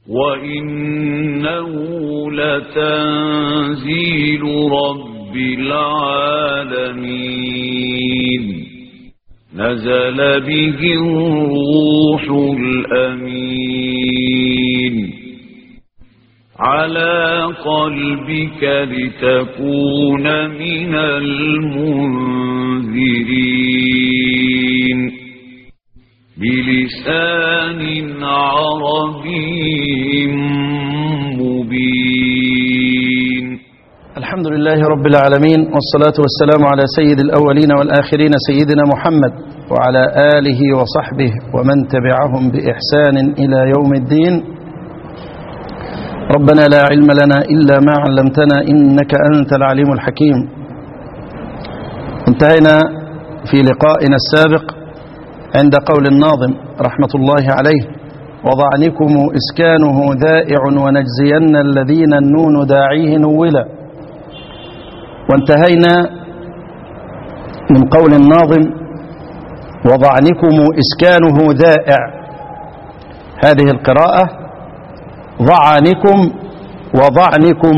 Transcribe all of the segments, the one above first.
وإنه لتنزيل رب العالمين نزل به الروح الأمين على قلبك لتكون من المنذرين بلسان عربي مبين الحمد لله رب العالمين والصلاة والسلام على سيد الأولين والآخرين سيدنا محمد وعلى آله وصحبه ومن تبعهم بإحسان إلى يوم الدين ربنا لا علم لنا إلا ما علمتنا إنك أنت العليم الحكيم انتهينا في لقائنا السابق عند قول الناظم رحمة الله عليه وضعنكم إسكانه ذائع ونجزين الذين النون داعيه نولا وانتهينا من قول الناظم وضعنكم إسكانه ذائع هذه القراءة ضعنكم وضعنكم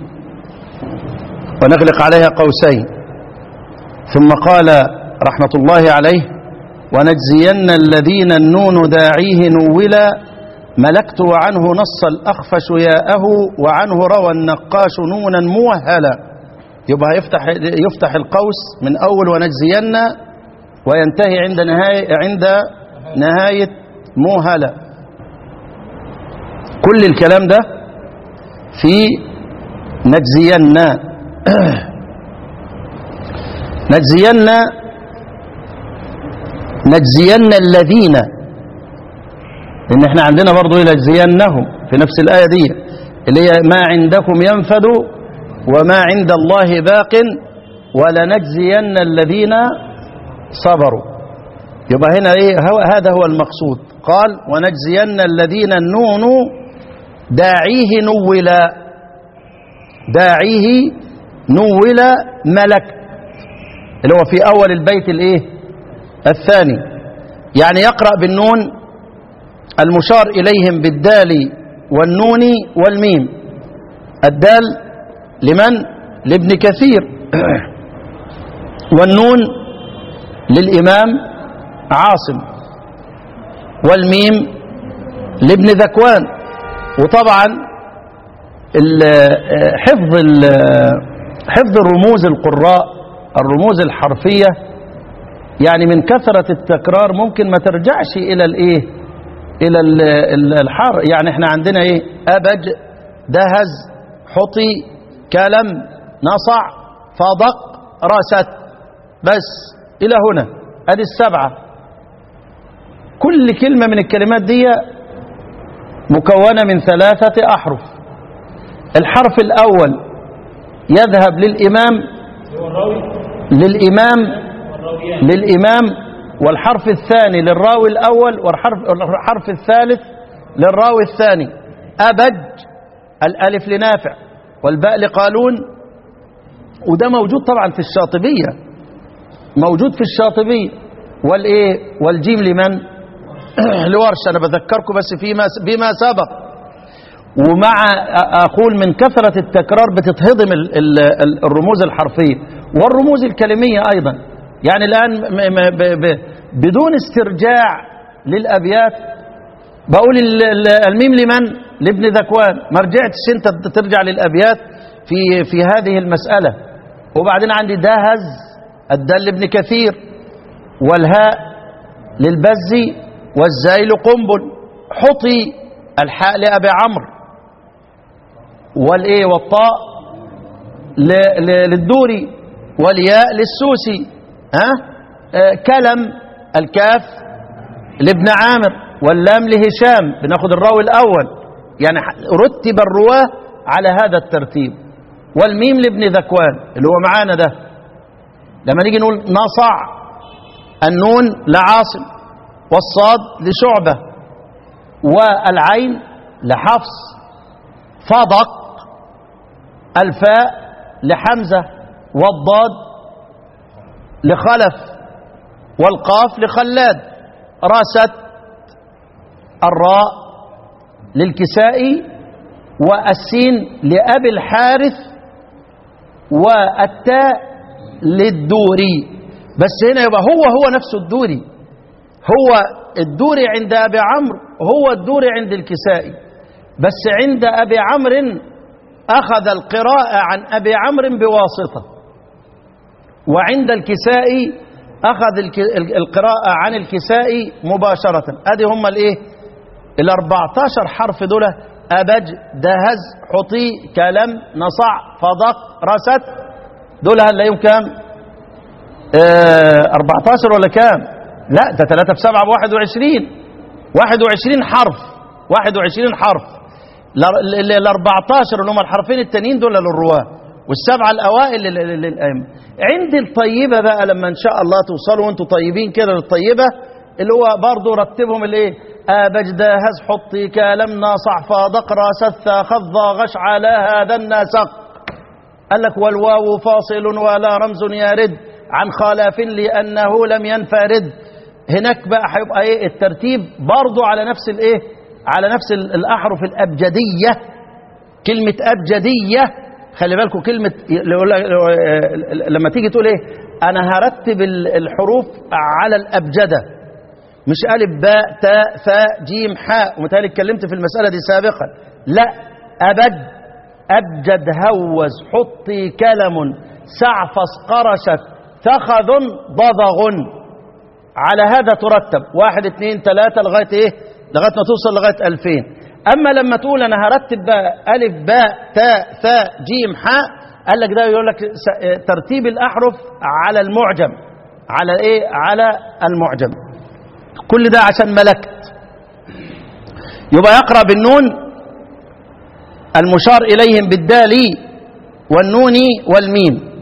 ونغلق عليها قوسين ثم قال رحمة الله عليه ونجزين الذين النون داعيه نولا ملكت عنه نص الأخفش ياءه وعنه روى النقاش نونا موهلا يبقى يفتح يفتح القوس من أول ونجزين وينتهي عند نهاية عند نهاية موهلا كل الكلام ده في نجزين نجزين نجزين الذين لان احنا عندنا برضو نجزينهم في نفس الآية دي اللي هي ما عندكم ينفد وما عند الله باق ولنجزين الذين صبروا يبقى هنا ايه هو هذا هو المقصود قال ونجزين الذين النون داعيه نولا داعيه نولا ملك اللي هو في اول البيت الايه الثاني يعني يقرأ بالنون المشار إليهم بالدال والنون والميم الدال لمن لابن كثير والنون للإمام عاصم والميم لابن ذكوان وطبعا حفظ حفظ الرموز القراء الرموز الحرفيه يعني من كثرة التكرار ممكن ما ترجعش إلى الإيه إلى الحر يعني إحنا عندنا إيه أبج دهز حطي كلم نصع فضق رست بس إلى هنا أدي السبعة كل كلمة من الكلمات دي مكونة من ثلاثة أحرف الحرف الأول يذهب للإمام للإمام للإمام والحرف الثاني للراوي الأول والحرف الثالث للراوي الثاني أبج الألف لنافع والباء لقالون وده موجود طبعا في الشاطبية موجود في الشاطبية والإيه والجيم لمن لورش أنا بذكركم بس فيما بما سبق ومع أقول من كثرة التكرار بتتهضم الرموز الحرفية والرموز الكلمية أيضا يعني الآن بدون استرجاع للأبيات بقول الميم لمن لابن ذكوان ما رجعتش انت ترجع للأبيات في في هذه المسألة وبعدين عندي دهز الدال لابن كثير والهاء للبزي والزاي لقنبل حطي الحاء لأبي عمرو والايه والطاء للدوري والياء للسوسي ها آه كلم الكاف لابن عامر واللام لهشام بناخد الراوي الأول يعني رتب الرواه على هذا الترتيب والميم لابن ذكوان اللي هو معانا ده لما نيجي نقول نصع النون لعاصم والصاد لشعبة والعين لحفص فضق الفاء لحمزة والضاد لخلف والقاف لخلاد رست الراء للكسائي والسين لأبي الحارث والتاء للدوري بس هنا يبقى هو هو نفسه الدوري هو الدوري عند أبي عمرو هو الدوري عند الكسائي بس عند أبي عمرو أخذ القراءة عن أبي عمرو بواسطة وعند الكسائي أخذ الك- ال- القراءة عن الكسائي مباشرة أدي هم الإيه ال 14 حرف دول أبج دهز حطي كلم نصع فضق رست دول هنلاقيهم كام آه 14 ولا كام لا ده 3 في 7 ب 21 21 حرف 21 حرف ال 14 اللي هم الحرفين التانيين دول للرواه والسبعه الاوائل لل- لل- للائمه عند الطيبه بقى لما ان شاء الله توصلوا وانتم طيبين كده للطيبه اللي هو برضه رتبهم الايه ابج داهز حطي كلم ناصع فاضق راستha خض غش على هذا النسق قال لك والواو فاصل ولا رمز يرد عن خلاف لأنه لم ينفرد هناك بقى هيبقى ايه الترتيب برضه على نفس الايه على نفس ال- الأحرف الأبجدية كلمة أبجدية خلي بالكم كلمة يقول لك- لما تيجي تقول ايه أنا هرتب ال- الحروف على الأبجدة مش ألف باء تاء ثاء جيم حاء ومتهيألي اتكلمت في المسألة دي سابقا لا أبد أبجد هوز حطي كلم سعفص قرشت ثخذ ضضغ على هذا ترتب واحد اثنين ثلاثة لغاية ايه لغاية ما توصل لغاية ألفين أما لما تقول أنا هرتب بقى ألف باء تاء ثاء جيم حاء قال لك ده يقول لك س- ترتيب الأحرف على المعجم على ايه على المعجم كل ده عشان ملكت يبقى يقرأ بالنون المشار إليهم بالدال والنون والميم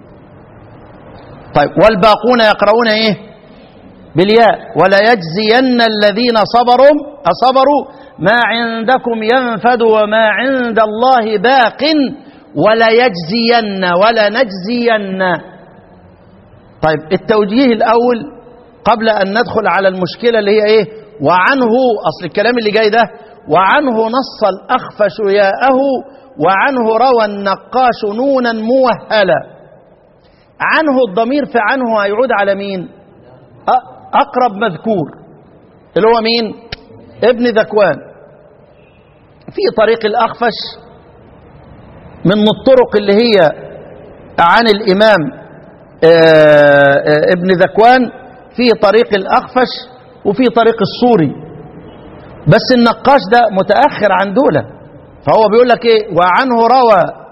طيب والباقون يقرؤون ايه بالياء ولا يجزين الذين صبروا أصبروا ما عندكم ينفد وما عند الله باق ولا يجزين ولا نجزين طيب التوجيه الأول قبل أن ندخل على المشكلة اللي هي إيه وعنه أصل الكلام اللي جاي ده وعنه نص الأخفش ياءه وعنه روى النقاش نونا موهلا عنه الضمير في عنه هيعود على مين أ- أقرب مذكور اللي هو مين ابن ذكوان في طريق الأخفش من الطرق اللي هي عن الإمام آه، آه، ابن ذكوان في طريق الأخفش وفي طريق الصوري بس النقاش ده متأخر عن دولة فهو بيقول لك ايه وعنه روى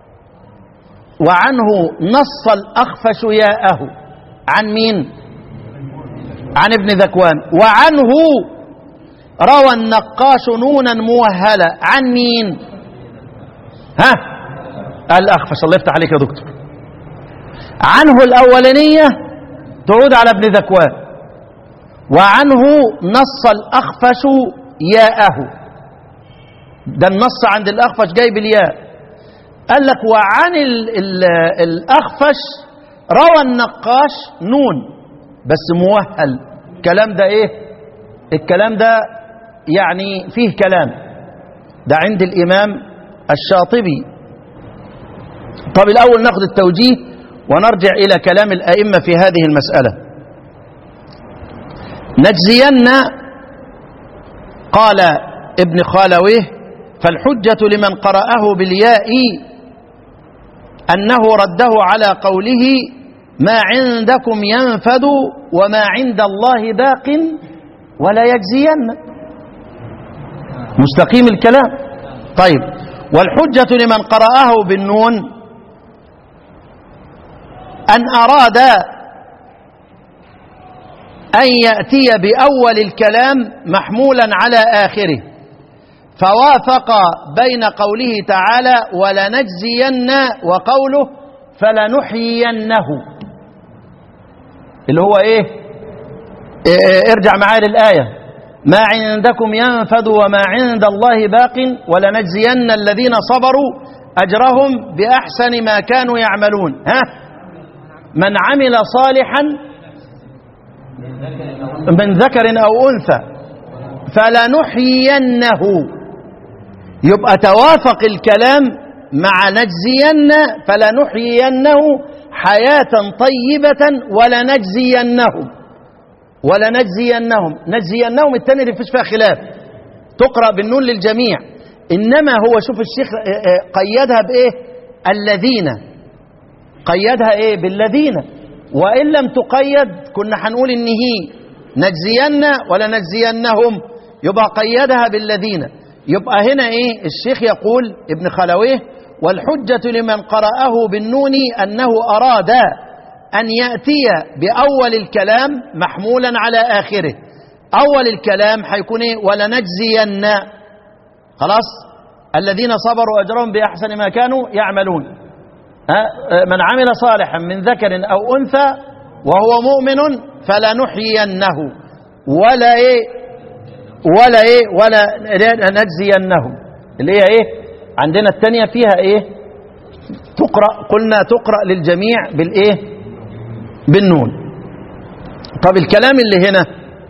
وعنه نص الأخفش ياءه عن مين عن ابن ذكوان وعنه روى النقاش نونا موهلة عن مين ها الأخفش الله يفتح عليك يا دكتور عنه الأولانية تعود على ابن ذكوان وعنه نص الأخفش ياءه ده النص عند الأخفش جاي بالياء قال لك وعن ال ال الأخفش روى النقاش نون بس موهل الكلام ده ايه الكلام ده يعني فيه كلام ده عند الإمام الشاطبي طب الأول ناخد التوجيه ونرجع إلى كلام الأئمة في هذه المسألة نجزين قال ابن خالويه فالحجة لمن قرأه بالياء أنه رده على قوله ما عندكم ينفد وما عند الله باق ولا يجزين مستقيم الكلام طيب والحجة لمن قرأه بالنون أن أراد أن يأتي بأول الكلام محمولا على آخره فوافق بين قوله تعالى ولنجزين وقوله فلنحيينه اللي هو ايه إيه ارجع معايا للآية ما عندكم ينفد وما عند الله باق ولنجزين الذين صبروا أجرهم بأحسن ما كانوا يعملون ها من عمل صالحا من ذكر أو أنثى فلنحيينه يبقى توافق الكلام مع نجزين فلنحيينه حياة طيبة ولنجزينهم ولنجزينهم نجزينهم التاني اللي فيش فيها خلاف تقرأ بالنون للجميع إنما هو شوف الشيخ آه، آه، قيدها بإيه الذين قيدها إيه بالذين وإن لم تقيد كنا هنقول إن هي نجزين ولا نجزينهم يبقى قيدها بالذين يبقى هنا إيه الشيخ يقول ابن خلويه والحجة لمن قرأه بالنون أنه أراد أن يأتي بأول الكلام محمولا على آخره أول الكلام هيكون إيه ولنجزين خلاص الذين صبروا أجرهم بأحسن ما كانوا يعملون ها؟ من عمل صالحا من ذكر أو أنثى وهو مؤمن فلنحيينه ولا إيه ولا إيه ولا نجزينهم اللي هي إيه عندنا الثانية فيها إيه تقرأ قلنا تقرأ للجميع بالإيه بالنون طب الكلام اللي هنا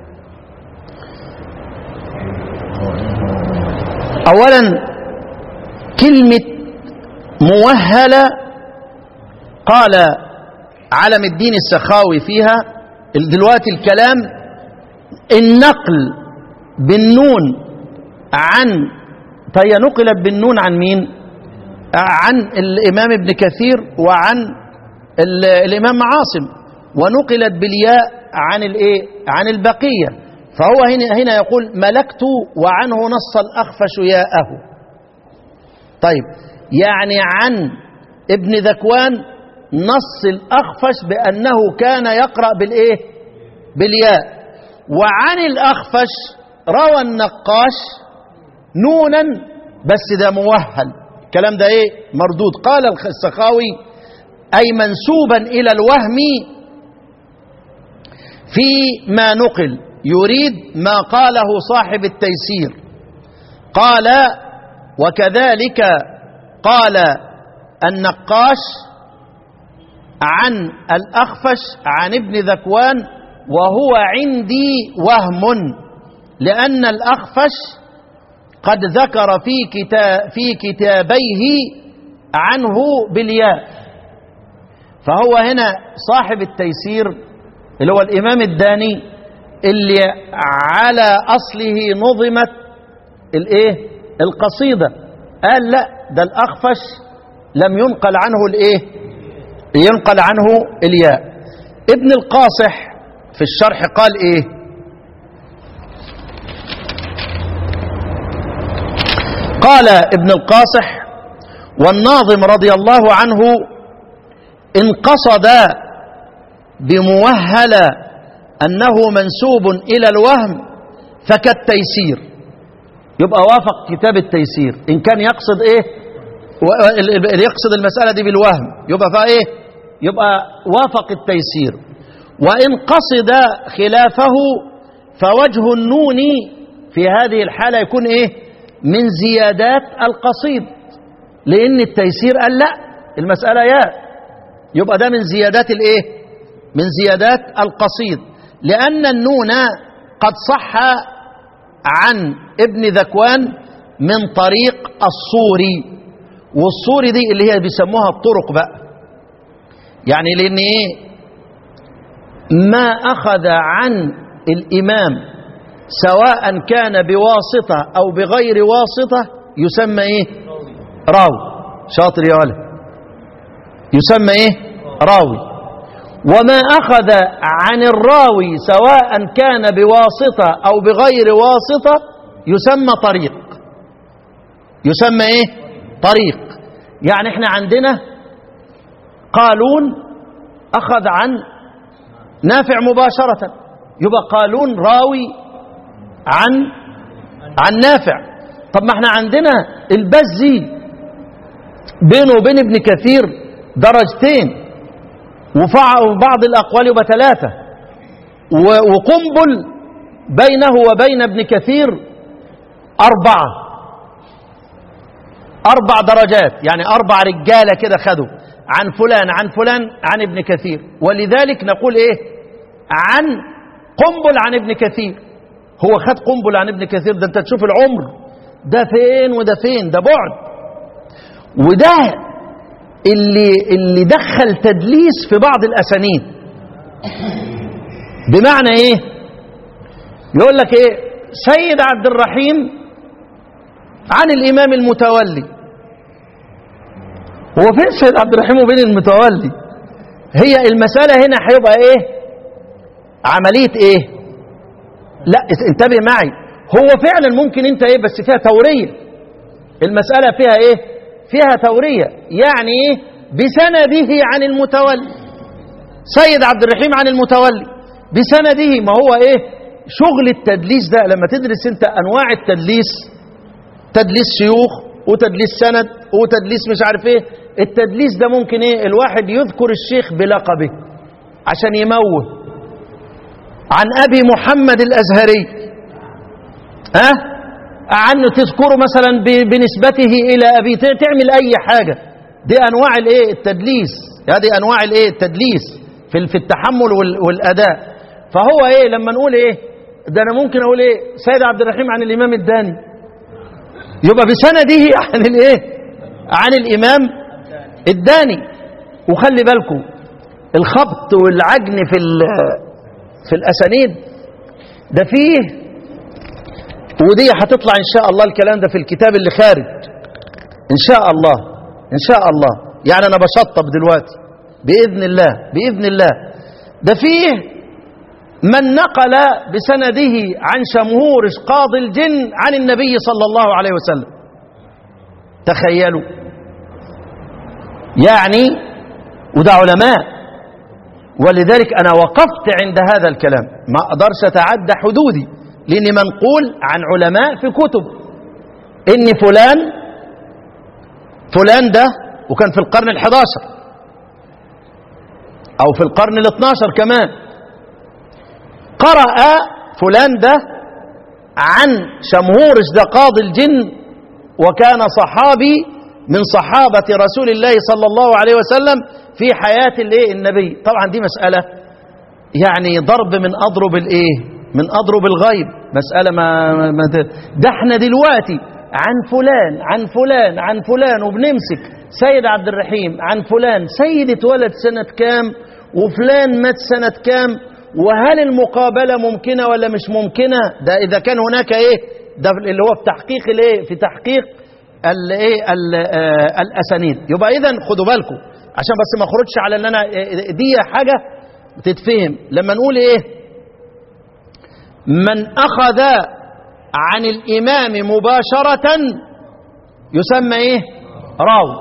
اولا كلمه موهله قال علم الدين السخاوي فيها دلوقتي الكلام النقل بالنون عن فهي نقلت بالنون عن مين عن الامام ابن كثير وعن ال- الامام عاصم ونقلت بالياء عن الايه عن البقيه فهو هنا هنا يقول ملكت وعنه نص الاخفش ياءه طيب يعني عن ابن ذكوان نص الاخفش بانه كان يقرا بالايه بالياء وعن الاخفش روى النقاش نونا بس ده موهل الكلام ده ايه مردود قال السخاوي اي منسوبا الى الوهم في ما نقل يريد ما قاله صاحب التيسير قال وكذلك قال النقاش عن الأخفش عن ابن ذكوان وهو عندي وهم لأن الأخفش قد ذكر في كتاب في كتابيه عنه بالياء فهو هنا صاحب التيسير اللي هو الإمام الداني اللي على أصله نظمت الإيه القصيدة قال لا ده الأخفش لم ينقل عنه الإيه ينقل عنه الياء ابن القاصح في الشرح قال إيه قال ابن القاصح والناظم رضي الله عنه إن قصد بموهل أنه منسوب إلى الوهم فكالتيسير يبقى وافق كتاب التيسير إن كان يقصد إيه و- ال- ال- يقصد المسألة دي بالوهم يبقى فإيه يبقى وافق التيسير وإن قصد خلافه فوجه النون في هذه الحالة يكون إيه من زيادات القصيد لأن التيسير قال لا المسألة يا يبقى ده من زيادات الايه من زيادات القصيد لأن النون قد صح عن ابن ذكوان من طريق الصوري والصوري دي اللي هي بيسموها الطرق بقى يعني لأن ايه ما أخذ عن الإمام سواء كان بواسطة أو بغير واسطة يسمى ايه راوي شاطر يا ولد يسمى ايه راوي وما اخذ عن الراوي سواء كان بواسطه او بغير واسطه يسمى طريق يسمى ايه طريق يعني احنا عندنا قالون اخذ عن نافع مباشره يبقى قالون راوي عن عن نافع طب ما احنا عندنا البزي بينه وبين ابن كثير درجتين وفع- وبعض الأقوال يبقى ثلاثة و- وقنبل بينه وبين ابن كثير أربعة أربع درجات يعني أربع رجالة كده خدوا عن فلان عن فلان عن ابن كثير ولذلك نقول إيه عن قنبل عن ابن كثير هو خد قنبل عن ابن كثير ده أنت تشوف العمر ده فين وده فين ده بعد وده اللي اللي دخل تدليس في بعض الاسانيد بمعنى ايه يقول لك ايه سيد عبد الرحيم عن الامام المتولي هو فين سيد عبد الرحيم وبين المتولي هي المسألة هنا هيبقى ايه عملية ايه لا انتبه معي هو فعلا ممكن انت ايه بس فيها تورية المسألة فيها ايه فيها تورية يعني ايه بسنده عن المتولي سيد عبد الرحيم عن المتولي بسنده ما هو ايه شغل التدليس ده لما تدرس انت انواع التدليس تدليس شيوخ وتدليس سند وتدليس مش عارف ايه التدليس ده ممكن ايه الواحد يذكر الشيخ بلقبه عشان يموه عن ابي محمد الازهري ها أه؟ عنه تذكره مثلا بنسبته الى ابي تعمل اي حاجه دي انواع الايه التدليس هذه انواع الايه التدليس في في التحمل والاداء فهو ايه لما نقول ايه ده انا ممكن اقول ايه سيد عبد الرحيم عن الامام الداني يبقى بسنده عن الايه عن الامام الداني وخلي بالكم الخبط والعجن في في الاسانيد ده فيه ودي هتطلع ان شاء الله الكلام ده في الكتاب اللي خارج ان شاء الله ان شاء الله يعني انا بشطب دلوقتي باذن الله باذن الله ده فيه من نقل بسنده عن شمهورش قاضي الجن عن النبي صلى الله عليه وسلم تخيلوا يعني وده علماء ولذلك انا وقفت عند هذا الكلام ما اقدرش اتعدى حدودي لاني منقول عن علماء في كتب ان فلان فلان ده وكان في القرن الحداشر او في القرن الاثناشر كمان قرأ فلان ده عن شمهورش ده قاضي الجن وكان صحابي من صحابة رسول الله صلى الله عليه وسلم في حياة الايه النبي طبعا دي مسألة يعني ضرب من أضرب الايه من أضرب الغيب مسألة ما, ما ده احنا دلوقتي عن فلان عن فلان عن فلان وبنمسك سيد عبد الرحيم عن فلان سيد اتولد سنة كام وفلان مات سنة كام وهل المقابلة ممكنة ولا مش ممكنة ده إذا كان هناك إيه ده اللي هو في تحقيق الإيه في تحقيق الايه الاسانيد يبقى اذا خدوا بالكم عشان بس ما اخرجش على اللي انا دي حاجه تتفهم لما نقول ايه من اخذ عن الامام مباشره يسمى ايه راو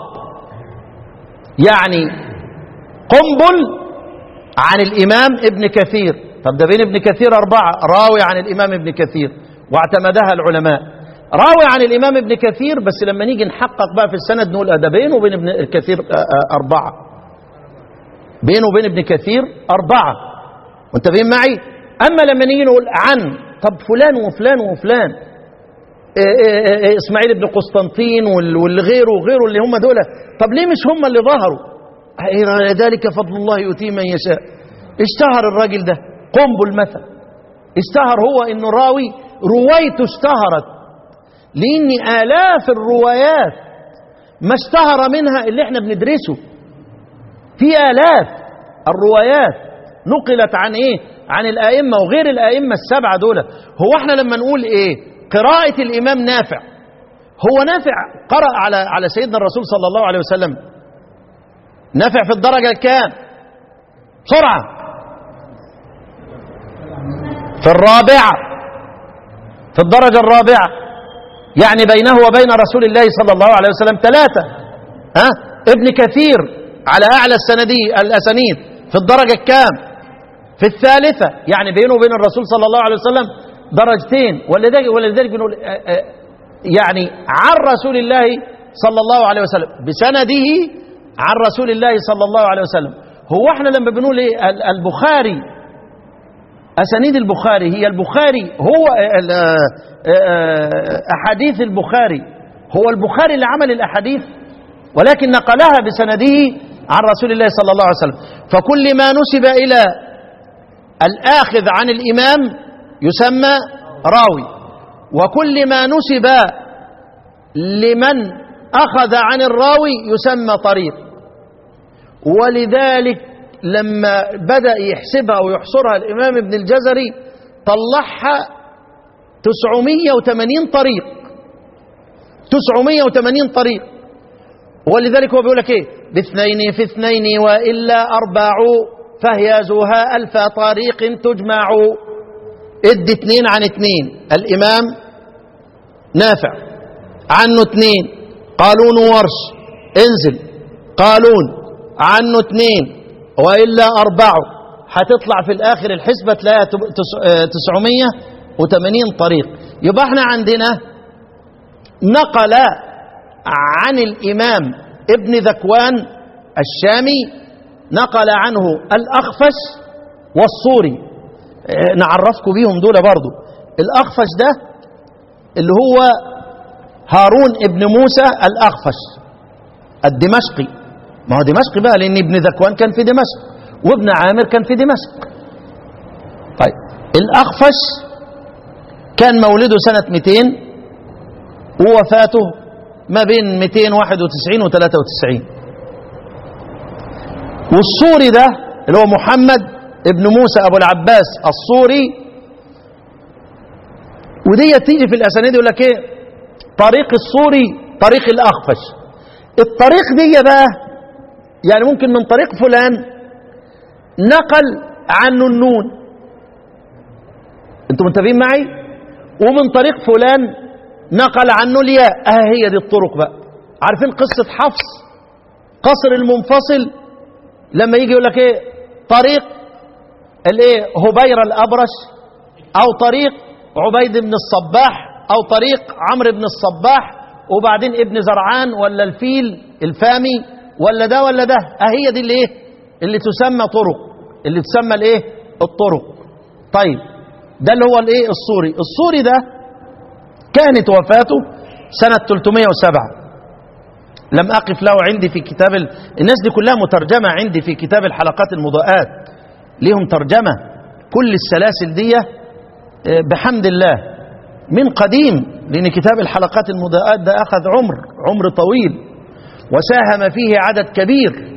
يعني قنبل عن الامام ابن كثير طب ده بين ابن كثير اربعه راوي عن الامام ابن كثير واعتمدها العلماء راوي عن الإمام ابن كثير بس لما نيجي نحقق بقى في السند نقول ده بينه وبين ابن كثير أربعة بينه وبين ابن كثير أربعة منتبهين معي أما لما نيجي نقول عن طب فلان وفلان وفلان إسماعيل بن قسطنطين واللي غيره وغيره اللي هم دول طب ليه مش هم اللي ظهروا ذلك فضل الله يؤتيه من يشاء اشتهر الراجل ده قنبل مثلا اشتهر هو انه راوي روايته اشتهرت لأن آلاف الروايات ما اشتهر منها اللي احنا بندرسه في آلاف الروايات نقلت عن ايه عن الآئمة وغير الآئمة السبعة دول هو احنا لما نقول ايه قراءة الإمام نافع هو نافع قرأ على على سيدنا الرسول صلى الله عليه وسلم نافع في الدرجة الكام بسرعة في الرابعة في الدرجة الرابعة يعني بينه وبين رسول الله صلى الله عليه وسلم ثلاثة ها ابن كثير على أعلى السندي الأسانيد في الدرجة الكام في الثالثة يعني بينه وبين الرسول صلى الله عليه وسلم درجتين ولذلك ولذلك بنقول يعني عن رسول الله صلى الله عليه وسلم بسنده عن رسول الله صلى الله عليه وسلم هو احنا لما بنقول ايه البخاري أسانيد البخاري هي البخاري هو أحاديث البخاري هو البخاري اللي عمل الأحاديث ولكن نقلها بسنده عن رسول الله صلى الله عليه وسلم فكل ما نسب إلى الآخذ عن الإمام يسمى راوي وكل ما نسب لمن أخذ عن الراوي يسمى طريق ولذلك لما بدأ يحسبها ويحصرها الإمام ابن الجزري طلعها 980 طريق 980 طريق ولذلك هو بيقول لك ايه باثنين في اثنين والا اربع فهي زوها الف طريق تجمع ادي اثنين عن اثنين الامام نافع عنه اثنين قالون وورش انزل قالون عنه اثنين والا اربع هتطلع في الاخر الحسبه تلاقيها 980 طريق يبقى احنا عندنا نقل عن الإمام ابن ذكوان الشامي نقل عنه الأخفش والصوري اه نعرفكم بيهم دول برضو الأخفش ده اللي هو هارون ابن موسى الأخفش الدمشقي ما هو دمشقي بقى لأن ابن ذكوان كان في دمشق وابن عامر كان في دمشق طيب الأخفش كان مولده سنة 200 ووفاته ما بين 291 و 93 والصوري ده اللي هو محمد ابن موسى ابو العباس الصوري ودي تيجي في الاسانيد يقول لك ايه طريق الصوري طريق الاخفش الطريق دي بقى يعني ممكن من طريق فلان نقل عنه النون انتم منتبهين معي ومن طريق فلان نقل عنه الياء اه هي دي الطرق بقى عارفين قصة حفص قصر المنفصل لما يجي يقول لك ايه طريق الايه هبير الابرش او طريق عبيد بن الصباح او طريق عمرو بن الصباح وبعدين ابن زرعان ولا الفيل الفامي ولا ده ولا ده اه هي دي اللي ايه اللي تسمى طرق اللي تسمى الايه الطرق طيب ده اللي هو الايه الصوري الصوري ده كانت وفاته سنة 307 لم أقف له عندي في كتاب ال... الناس دي كلها مترجمة عندي في كتاب الحلقات المضاءات ليهم ترجمة كل السلاسل دي بحمد الله من قديم لأن كتاب الحلقات المضاءات ده أخذ عمر عمر طويل وساهم فيه عدد كبير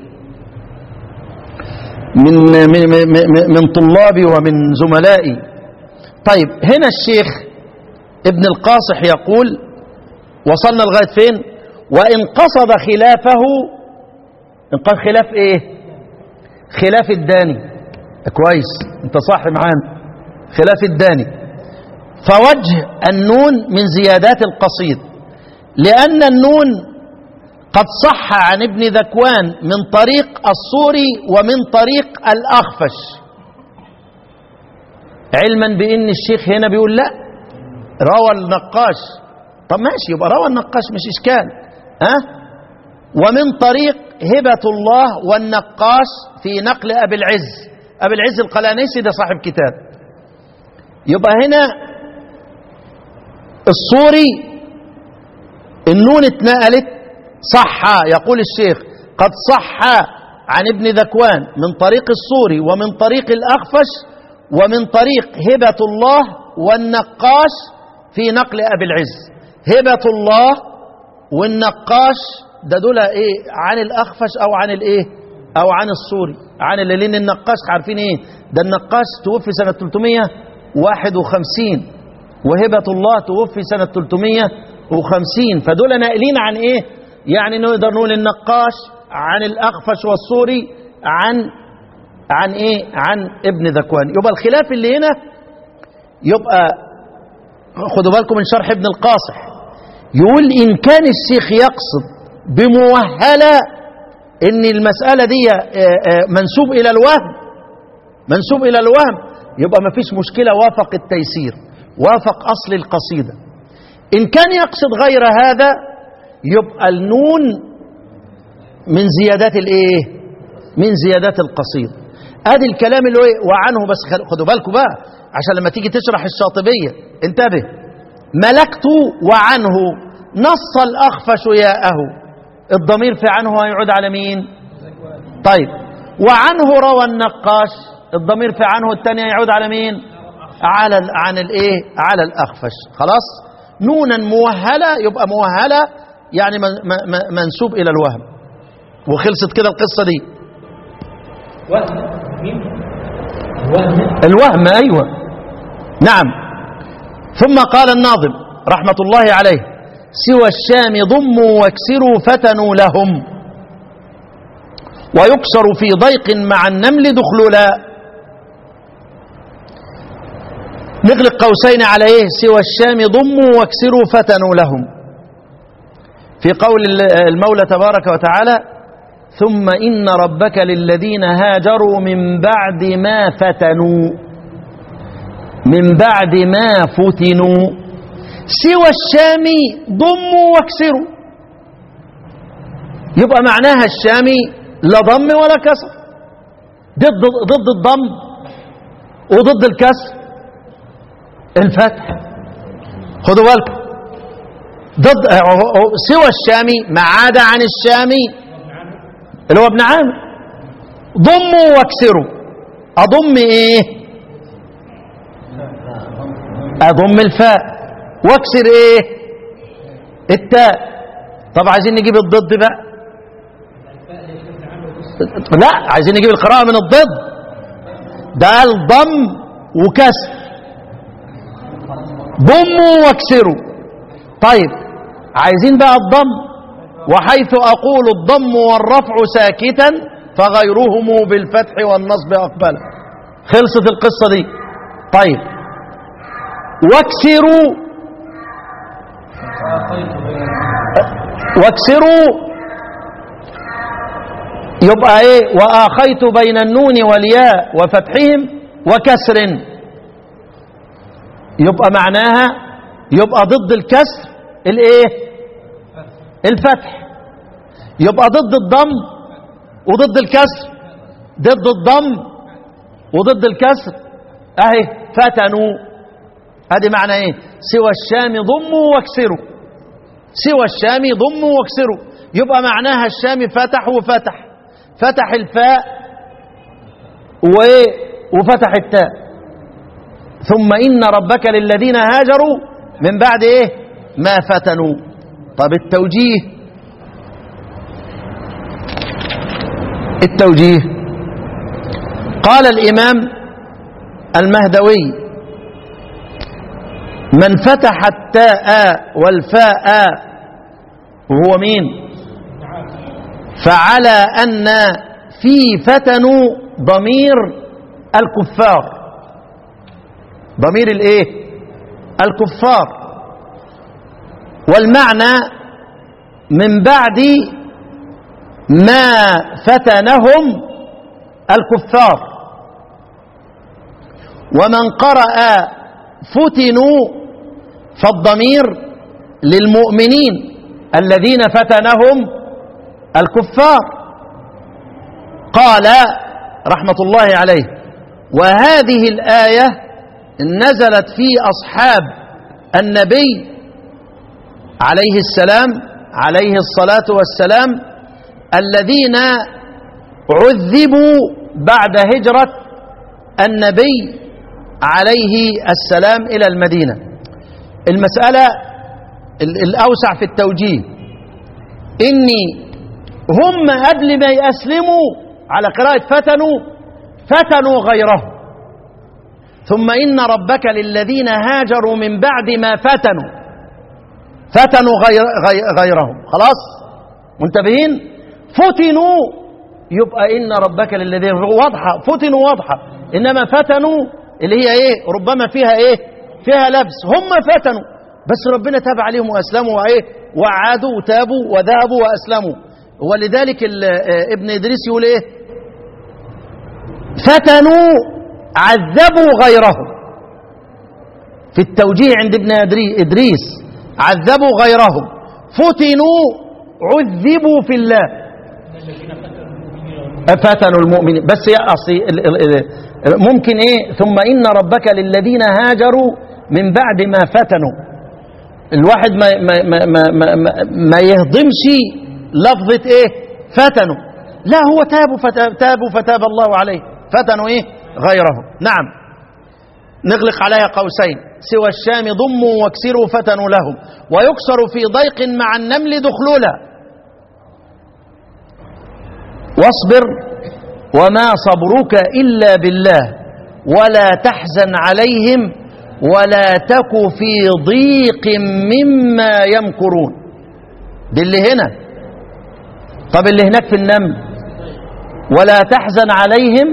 من من من, من طلابي ومن زملائي طيب هنا الشيخ ابن القاصح يقول وصلنا لغايه فين وان قصد خلافه ان قال خلاف ايه خلاف الداني كويس انت صح معانا خلاف الداني فوجه النون من زيادات القصيد لان النون قد صح عن ابن ذكوان من طريق الصوري ومن طريق الاخفش علما بان الشيخ هنا بيقول لا روى النقاش طب ماشي يبقى روى النقاش مش اشكال ها أه؟ ومن طريق هبة الله والنقاش في نقل أبي العز أبي العز القلانيسي ده صاحب كتاب يبقى هنا الصوري النون اتنقلت صح يقول الشيخ قد صح عن ابن ذكوان من طريق الصوري ومن طريق الأخفش ومن طريق هبة الله والنقاش في نقل أبي العز هبة الله والنقاش ده دول ايه عن الأخفش أو عن الايه أو عن الصوري عن اللي لأن النقاش عارفين ايه ده النقاش توفي سنة 351 وهبة الله توفي سنة 350 فدول ناقلين عن ايه يعني نقدر نقول النقاش عن الأخفش والصوري عن عن ايه عن ابن ذكوان يبقى الخلاف اللي هنا يبقى خدوا بالكم من شرح ابن القاصح يقول إن كان الشيخ يقصد بموهلة إن المسألة دي منسوب إلى الوهم منسوب إلى الوهم يبقى ما فيش مشكلة وافق التيسير وافق أصل القصيدة إن كان يقصد غير هذا يبقى النون من زيادات الإيه من زيادات القصيدة ادي الكلام اللي هو وعنه بس خدوا بالكم بقى عشان لما تيجي تشرح الشاطبية انتبه ملكت وعنه نص الأخفش ياءه الضمير في عنه هيعود على مين طيب وعنه روى النقاش الضمير في عنه الثاني يعود على مين على عن الايه على الأخفش خلاص نونا موهلة يبقى موهلة يعني من- م- م- منسوب إلى الوهم وخلصت كده القصة دي وهم مين؟ وهم الوهم أيوة نعم ثم قال الناظم رحمة الله عليه سوى الشام ضموا واكسروا فتنوا لهم ويكسر في ضيق مع النمل دخلولا نغلق قوسين على ايه سوى الشام ضموا واكسروا فتنوا لهم في قول المولى تبارك وتعالى ثم إن ربك للذين هاجروا من بعد ما فتنوا من بعد ما فتنوا سوى الشام ضموا واكسروا يبقى معناها الشامي لا ضم ولا كسر ضد ضد الضم وضد الكسر الفتح خدوا بالكم ضد سوى الشامي ما عدا عن الشامي اللي هو ابن عامر ضموا واكسروا اضم ايه اضم الفاء واكسر ايه التاء طب عايزين نجيب الضد بقى لا عايزين نجيب القراءة من الضد ده قال ضم وكسر ضموا واكسروا طيب عايزين بقى الضم وحيث أقول الضم والرفع ساكتا فغيرهم بالفتح والنصب أقبل خلصت القصة دي طيب واكسروا واكسروا يبقى ايه واخيت بين النون والياء وفتحهم وكسر يبقى معناها يبقى ضد الكسر الايه الفتح يبقى ضد الضم وضد الكسر ضد الضم وضد الكسر اهي فتنوا ادي معنى ايه سوى الشام ضموا واكسروا سوى الشام ضموا واكسروا يبقى معناها الشام فتح وفتح فتح الفاء و وفتح التاء ثم إن ربك للذين هاجروا من بعد إيه ما فتنوا طب التوجيه التوجيه قال الإمام المهدوي من فتح التاء والفاء وهو مين فعلى أن في فتنوا ضمير الكفار ضمير الايه الكفار والمعنى من بعد ما فتنهم الكفار ومن قرأ فتنوا فالضمير للمؤمنين الذين فتنهم الكفار قال رحمة الله عليه وهذه الآية نزلت في أصحاب النبي عليه السلام عليه الصلاة والسلام الذين عذبوا بعد هجرة النبي عليه السلام إلى المدينة المسألة الأوسع في التوجيه إني هم قبل ما يأسلموا على قراءة فتنوا فتنوا غيرهم ثم إن ربك للذين هاجروا من بعد ما فتنوا فتنوا غير غير غيرهم خلاص منتبهين فتنوا يبقى إن ربك للذين واضحة فتنوا واضحة إنما فتنوا اللي هي إيه ربما فيها إيه فيها لبس هم فتنوا بس ربنا تاب عليهم وأسلموا وإيه وعادوا وتابوا وذهبوا وأسلموا ولذلك ابن إدريس يقول إيه فتنوا عذبوا غيرهم في التوجيه عند ابن إدريس عذبوا غيرهم فتنوا عذبوا في الله فتنوا المؤمنين بس يا أصي ممكن ايه ثم إن ربك للذين هاجروا من بعد ما فتنوا الواحد ما ما ما ما, ما, ما يهضمش لفظة ايه فتنوا لا هو تابوا فتاب, تابوا فتاب الله عليه فتنوا ايه غيره نعم نغلق عليها قوسين سوى الشام ضموا واكسروا فتنوا لهم ويكسر في ضيق مع النمل دخلولا واصبر وما صبرك إلا بالله ولا تحزن عليهم ولا تك في ضيق مما يمكرون دي اللي هنا طب اللي هناك في النمل ولا تحزن عليهم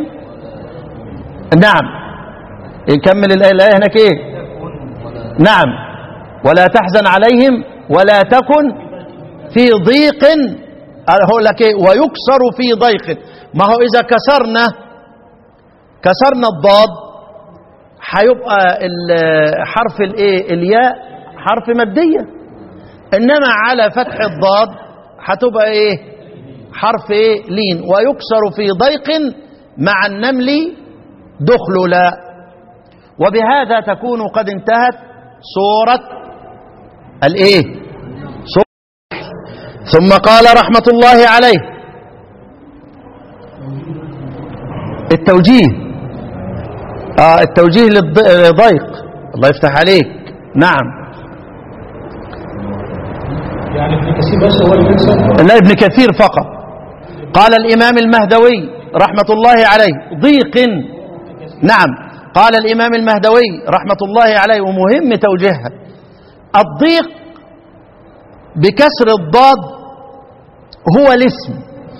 نعم يكمل الآية الآية هناك إيه نعم ولا تحزن عليهم ولا تكن في ضيق هو لك إيه ويكسر في ضيق ما هو إذا كسرنا كسرنا الضاد هيبقى ال- حرف الايه الياء حرف ماديه انما على فتح الضاد هتبقى ايه حرف ايه لين ويكسر في ضيق مع النمل دخللا وبهذا تكون قد انتهت سورة الايه سورة ثم قال رحمة الله عليه التوجيه آه التوجيه للض- للضيق الله يفتح عليك نعم يعني ابن كثير بس هو اللي بيكسب لا ابن كثير فقط قال الإمام المهدوي رحمة الله عليه ضيق نعم قال الإمام المهدوي رحمة الله عليه ومهم توجيهها الضيق بكسر الضاد هو الاسم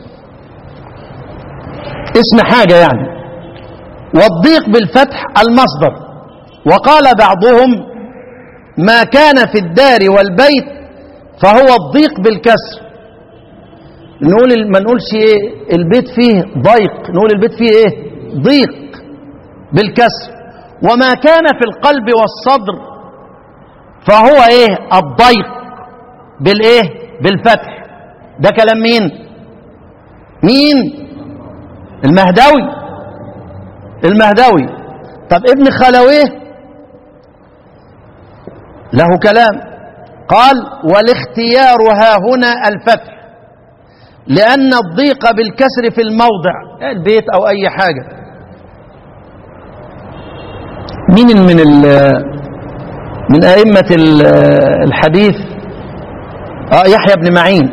اسم حاجة يعني والضيق بالفتح المصدر وقال بعضهم ما كان في الدار والبيت فهو الضيق بالكسر نقول ما نقولش ايه البيت فيه ضيق نقول البيت فيه ايه ضيق بالكسر وما كان في القلب والصدر فهو ايه الضيق بالايه بالفتح ده كلام مين مين المهدوي المهدوي طب ابن خلويه له كلام قال والاختيار ها هنا الفتح لأن الضيق بالكسر في الموضع البيت أو أي حاجة مين من ال- من أئمة ال- الحديث آه يحيى بن معين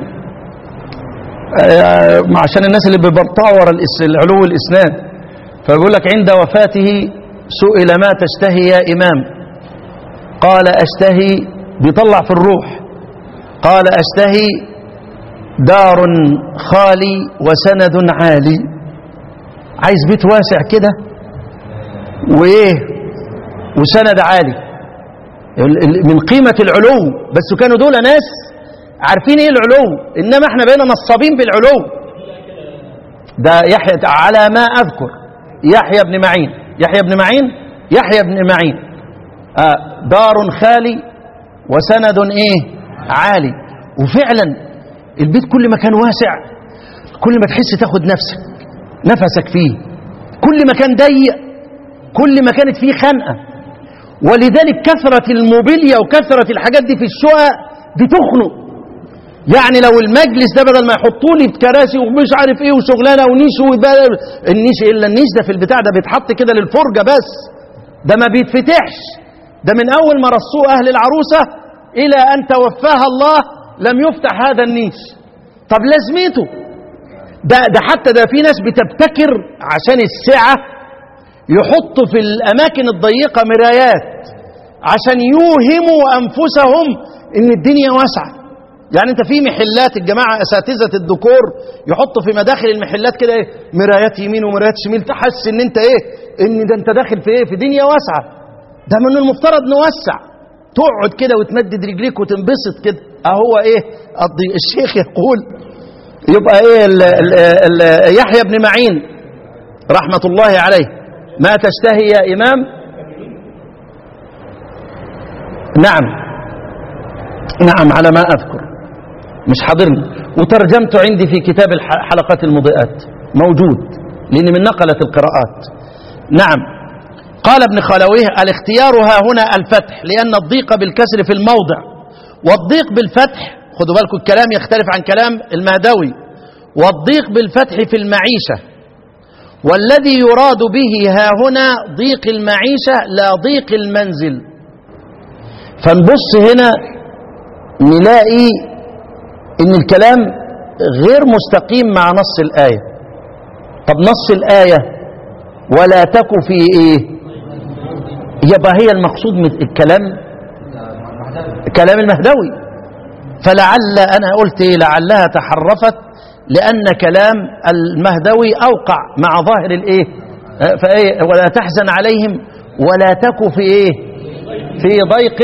آه عشان الناس اللي بيبرطعوا ورا الإس- العلو الإسناد فبيقول لك عند وفاته سئل ما تشتهي يا إمام قال أشتهي بيطلع في الروح قال أشتهي دار خالي وسند عالي عايز بيت واسع كده وايه وسند عالي ال- ال- من قيمة العلو بس كانوا دول ناس عارفين ايه العلو انما احنا بقينا نصابين بالعلو ده يحيى على ما اذكر يحيى بن معين يحيى بن معين يحيى بن معين آه دار خالي وسند ايه عالي وفعلا البيت كل ما كان واسع كل ما تحس تاخد نفسك نفسك فيه كل ما كان ضيق كل ما كانت فيه خنقه ولذلك كثرة الموبيليا وكثرة الحاجات دي في الشقق بتخنق يعني لو المجلس ده بدل ما يحطوا لي كراسي ومش عارف ايه وشغلانه ونيش ويبقى النيش الا النيش ده في البتاع ده بيتحط كده للفرجه بس ده ما بيتفتحش ده من اول ما رصوه اهل العروسه الى ان توفاها الله لم يفتح هذا النيش طب لازمته ده ده حتى ده في ناس بتبتكر عشان السعه يحطوا في الاماكن الضيقه مرايات عشان يوهموا انفسهم ان الدنيا واسعه يعني انت في محلات الجماعه اساتذه الديكور يحطوا في مداخل المحلات كده ايه مرايات يمين ومرايات شمال تحس ان انت ايه ان ده انت داخل في ايه في دنيا واسعه ده من المفترض نوسع تقعد كده وتمدد رجليك وتنبسط كده اهو ايه الضي- الشيخ يقول يبقى ايه ال ال ال يحيى بن معين رحمه الله عليه ما تشتهي يا امام نعم نعم على ما اذكر مش حاضرني وترجمته عندي في كتاب الح- حلقات المضيئات موجود لأن من نقلة القراءات نعم قال ابن خلويه الاختيار ها هنا الفتح لأن الضيق بالكسر في الموضع والضيق بالفتح خدوا بالكم الكلام يختلف عن كلام المهدوي والضيق بالفتح في المعيشة والذي يراد به ها هنا ضيق المعيشة لا ضيق المنزل فنبص هنا نلاقي ان الكلام غير مستقيم مع نص الآية طب نص الآية ولا تك في ايه يبقى هي المقصود من الكلام كلام المهدوي فلعل انا قلت ايه لعلها تحرفت لان كلام المهدوي اوقع مع ظاهر الايه آه، فايه ولا تحزن عليهم ولا تك في ايه في ضيق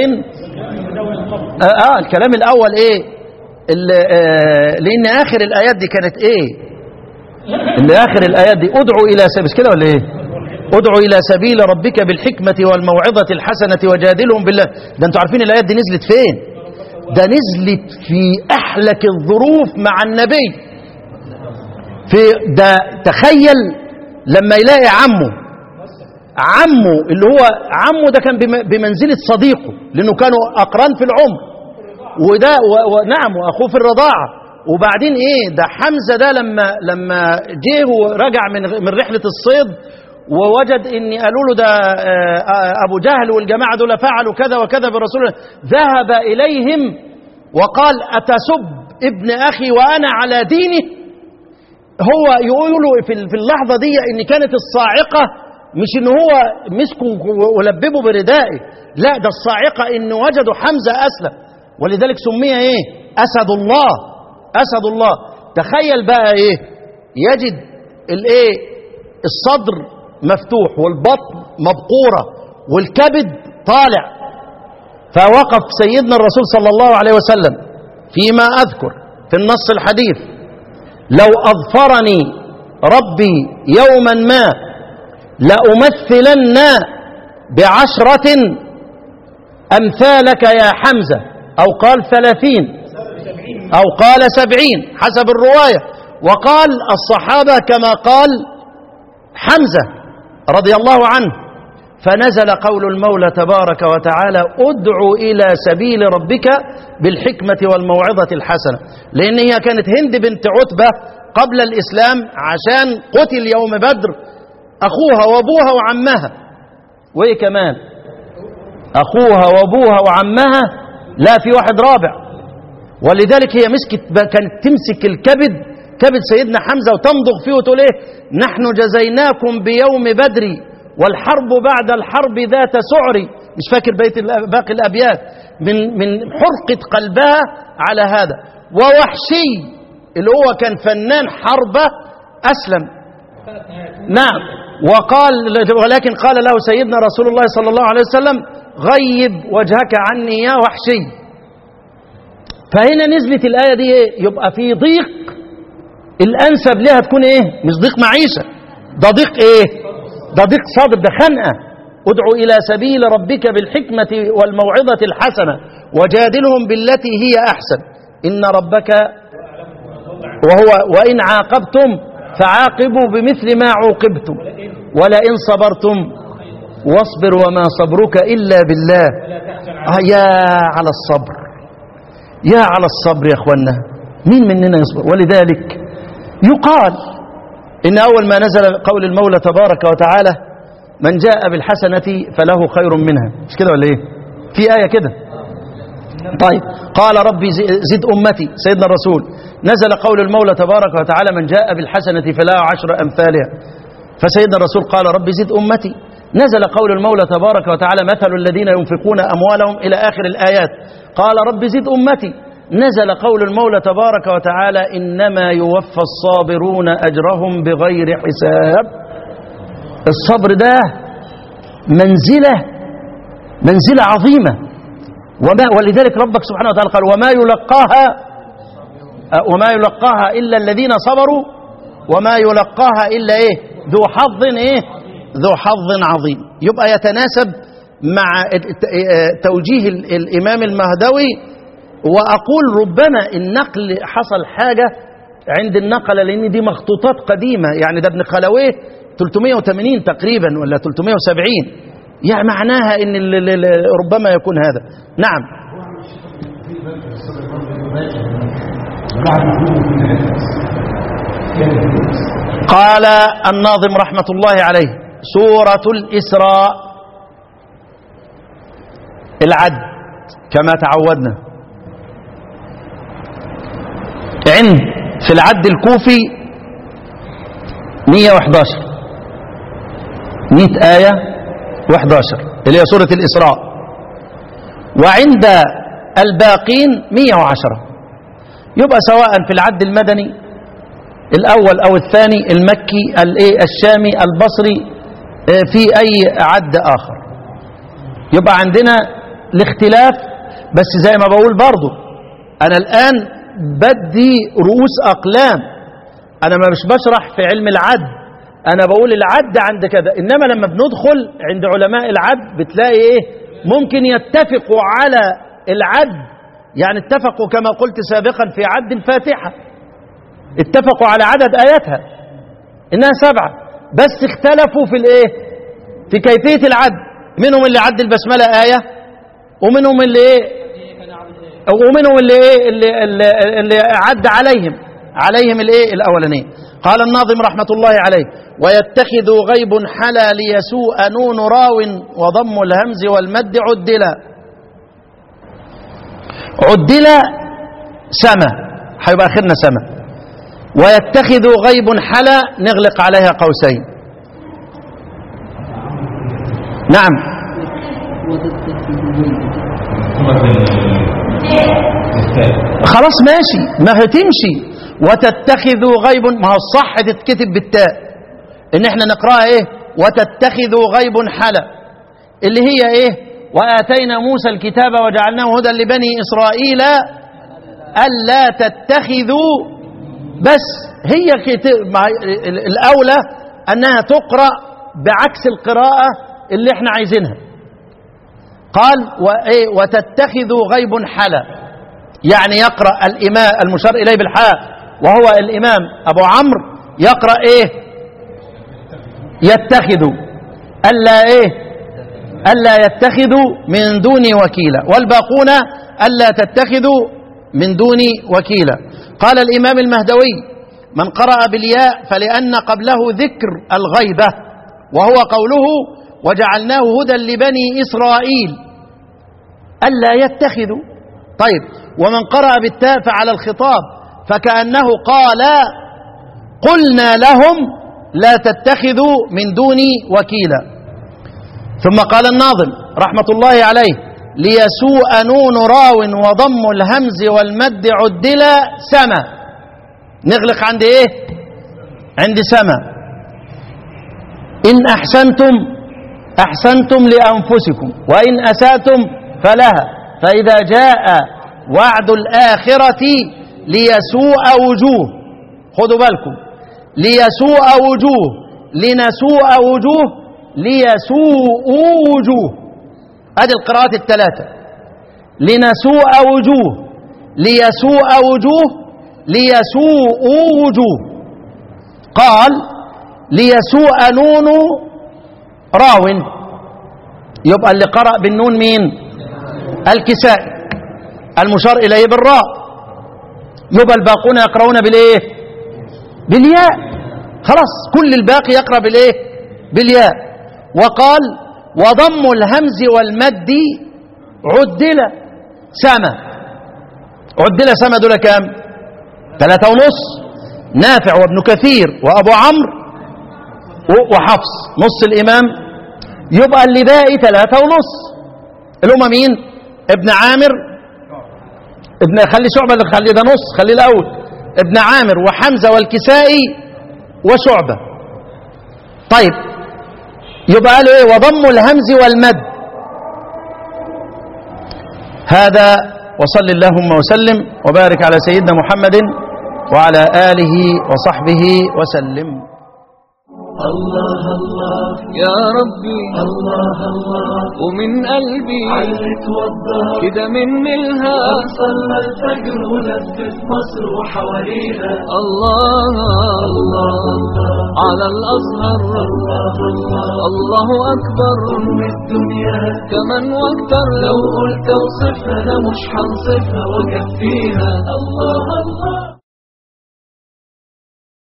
آه, اه الكلام الاول ايه ال- آه لان اخر الايات دي كانت ايه اللي اخر الايات دي ادعو الى سبيل مش كده ولا ايه ادعو الى سبيل ربك بالحكمه والموعظه الحسنه وجادلهم بالله ده انتوا عارفين الايات دي نزلت فين ده نزلت في احلك الظروف مع النبي في ده تخيل لما يلاقي عمه عمه اللي هو عمه ده كان بم- بمنزله صديقه لانه كانوا اقران في العمر وده و و نعم واخوه في الرضاعه وبعدين ايه ده حمزه ده لما لما جه ورجع من من رحله الصيد ووجد ان قالوا له ده آه، آه، ابو جهل والجماعه دول فعلوا كذا وكذا برسول الله ذهب اليهم وقال اتسب ابن اخي وانا على دينه هو يقولوا في ال- في اللحظه دي ان كانت الصاعقه مش ان هو مسكه ولببه بردائه لا ده الصاعقه ان وجدوا حمزه اسلم ولذلك سمي ايه اسد الله اسد الله تخيل بقى ايه يجد الايه الصدر مفتوح والبطن مبقوره والكبد طالع فوقف سيدنا الرسول صلى الله عليه وسلم فيما اذكر في النص الحديث لو اظفرني ربي يوما ما لامثلن بعشره امثالك يا حمزه او قال ثلاثين او قال سبعين حسب الروايه وقال الصحابه كما قال حمزه رضي الله عنه فنزل قول المولى تبارك وتعالى ادع الى سبيل ربك بالحكمه والموعظه الحسنه لان هي كانت هند بنت عتبه قبل الاسلام عشان قتل يوم بدر اخوها وابوها وعمها وايه كمان اخوها وابوها وعمها لا في واحد رابع ولذلك هي مسكت كانت تمسك الكبد كبد سيدنا حمزه وتمضغ فيه وتقول ايه نحن جزيناكم بيوم بدر والحرب بعد الحرب ذات سعر مش فاكر بيت الأ- باقي الابيات من من حرقه قلبها على هذا ووحشي اللي هو كان فنان حربه اسلم نعم وقال ولكن قال له سيدنا رسول الله صلى الله عليه وسلم غيب وجهك عني يا وحشي فهنا نزلت الآية دي إيه؟ يبقى في ضيق الأنسب لها تكون إيه مش ضيق معيشة ده ضيق إيه ده ضيق صادر ده خنقة ادعو إلى سبيل ربك بالحكمة والموعظة الحسنة وجادلهم بالتي هي أحسن إن ربك وهو وإن عاقبتم فعاقبوا بمثل ما عوقبتم ولئن صبرتم واصبر وما صبرك إلا بالله آه يا على الصبر يا على الصبر يا اخوانا مين مننا يصبر ولذلك يقال ان اول ما نزل قول المولى تبارك وتعالى من جاء بالحسنه فله خير منها مش كده ولا ايه في ايه كده طيب قال ربي زي- زد امتي سيدنا الرسول نزل قول المولى تبارك وتعالى من جاء بالحسنه فله عشر امثالها فسيدنا الرسول قال ربي زد امتي نزل قول المولى تبارك وتعالى مثل الذين ينفقون اموالهم الى اخر الايات قال رب زد امتي نزل قول المولى تبارك وتعالى انما يوفى الصابرون اجرهم بغير حساب الصبر ده منزله منزله عظيمه وما ولذلك ربك سبحانه وتعالى قال وما يلقاها وما يلقاها الا الذين صبروا وما يلقاها الا ايه ذو حظ ايه ذو حظ عظيم يبقى يتناسب مع توجيه ال- الامام المهدوي واقول ربما النقل حصل حاجه عند النقله لان دي مخطوطات قديمه يعني ده ابن خلويه 380 تقريبا ولا 370 يعني معناها ان ال- ال- ال- ربما يكون هذا نعم قال الناظم رحمة الله عليه سورة الإسراء العد كما تعودنا عند في العد الكوفي 111 100 آية و11 اللي هي سورة الإسراء وعند الباقين 110 يبقى سواء في العد المدني الأول أو الثاني المكي الايه الشامي البصري آه، في أي عد آخر يبقى عندنا الاختلاف بس زي ما بقول برضو أنا الآن بدي رؤوس أقلام أنا ما مش بشرح في علم العد أنا بقول العد عند كذا إنما لما بندخل عند علماء العد بتلاقي إيه ممكن يتفقوا على العد يعني اتفقوا كما قلت سابقا في عد الفاتحة اتفقوا على عدد آياتها إنها سبعة بس اختلفوا في الإيه في كيفية العد منهم اللي عد البسملة آية ومنهم اللي إيه ومنهم اللي إيه اللي, اللي, اللي عد عليهم عليهم الإيه الأولانية قال الناظم رحمة الله عليه ويتخذ غيب حلا ليسوء نون راو وضم الهمز والمد عدلا عدلا سما هيبقى آخرنا سما ويتخذ غيب حلا نغلق عليها قوسين نعم خلاص ماشي ما هتمشي وتتخذ غيب ما هو الصح تتكتب بالتاء ان احنا نقراها ايه وتتخذ غيب حلا اللي هي ايه واتينا موسى الكتاب وجعلناه هدى لبني اسرائيل الا تتخذوا بس هي كت- ما هي- ال- الاولى انها تقرا بعكس القراءه اللي احنا عايزينها قال وإيه وتتخذوا غيب حلا يعني يقرأ الإمام المشار إليه بالحاء وهو الإمام أبو عمرو يقرأ إيه يتخذوا ألا إيه ألا يتخذوا من دوني وكيلا والباقون ألا تتخذوا من دوني وكيلا قال الإمام المهدوي من قرأ بالياء فلأن قبله ذكر الغيبة وهو قوله وجعلناه هدى لبني إسرائيل ألا يتخذوا طيب ومن قرأ بالتاء فعلى الخطاب فكأنه قال قلنا لهم لا تتخذوا من دوني وكيلا ثم قال الناظم رحمة الله عليه ليسوء نون راو وضم الهمز والمد عدلا سما نغلق عند ايه عند سما إن أحسنتم أحسنتم لأنفسكم وإن أسأتم فلها فإذا جاء وعد الآخرة ليسوء وجوه خدوا بالكم ليسوء وجوه لنسوء وجوه ليسوء وجوه هذه القراءات الثلاثة لنسوء وجوه ليسوء وجوه ليسوء وجوه قال ليسوء نون راو يبقى اللي قرأ بالنون مين الكسائي المشار إليه بالراء يبقى الباقون يقرؤون بالايه بالياء خلاص كل الباقي يقرأ بالايه بالياء وقال وضم الهمز والمد عدل سما عدل سما دول كام ثلاثة ونص نافع وابن كثير وأبو عمرو وحفص نص الإمام يبقى اللي باقي ثلاثة ونص اللي هم مين ابن عامر ابن خلي شعبة خلي ده نص خلي الأول ابن عامر وحمزة والكسائي وشعبة طيب يبقى قالوا ايه وضم الهمز والمد هذا وصل اللهم وسلم وبارك على سيدنا محمد وعلى آله وصحبه وسلم الله الله يا ربي الله الله ومن قلبي علت وضح كده من ملها صلى الفجر ولفت مصر وحوالينا الله الله على الأزهر الله الله الله أكبر أم الدنيا كمان واكتر لو قلت اوصفها أنا مش هنصفها وكفيها الله الله